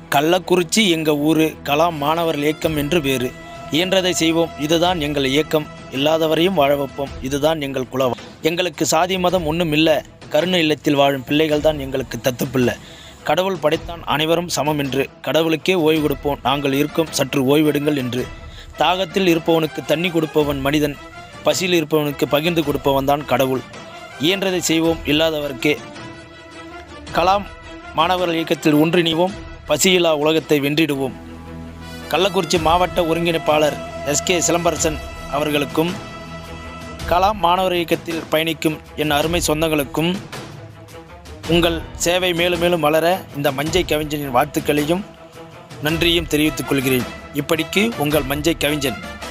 கள்ளக்குறிச்சி எங்கள் ஊர் கலாம் மாணவர் இயக்கம் என்று வேறு இயன்றதை செய்வோம் இதுதான் எங்கள் இயக்கம் இல்லாதவரையும் வாழ வைப்போம் இதுதான் எங்கள் குலம் எங்களுக்கு சாதி மதம் ஒன்றும் இல்லை கருணை இல்லத்தில் வாழும் பிள்ளைகள் தான் எங்களுக்கு தத்துப்பில்லை கடவுள் படைத்தான் அனைவரும் சமம் என்று கடவுளுக்கே ஓய்வு கொடுப்போம் நாங்கள் இருக்கும் சற்று ஓய்வெடுங்கள் என்று தாகத்தில் இருப்பவனுக்கு தண்ணி கொடுப்பவன் மனிதன் பசியில் இருப்பவனுக்கு பகிர்ந்து கொடுப்பவன் தான் கடவுள் இயன்றதை செய்வோம் இல்லாதவர்க்கே கலாம் மாணவர்கள் இயக்கத்தில் ஒன்றிணைவோம் பசியில்லா உலகத்தை வென்றிடுவோம் கள்ளக்குறிச்சி மாவட்ட ஒருங்கிணைப்பாளர் எஸ்கே சிலம்பரசன் அவர்களுக்கும் கலாம் மாணவர் இயக்கத்தில் பயணிக்கும் என் அருமை சொந்தங்களுக்கும் உங்கள் சேவை மேலும் மேலும் வளர இந்த மஞ்சை கவிஞனின் வாழ்த்துக்களையும் நன்றியும் தெரிவித்துக் கொள்கிறேன் இப்படிக்கு உங்கள் மஞ்சை கவிஞன்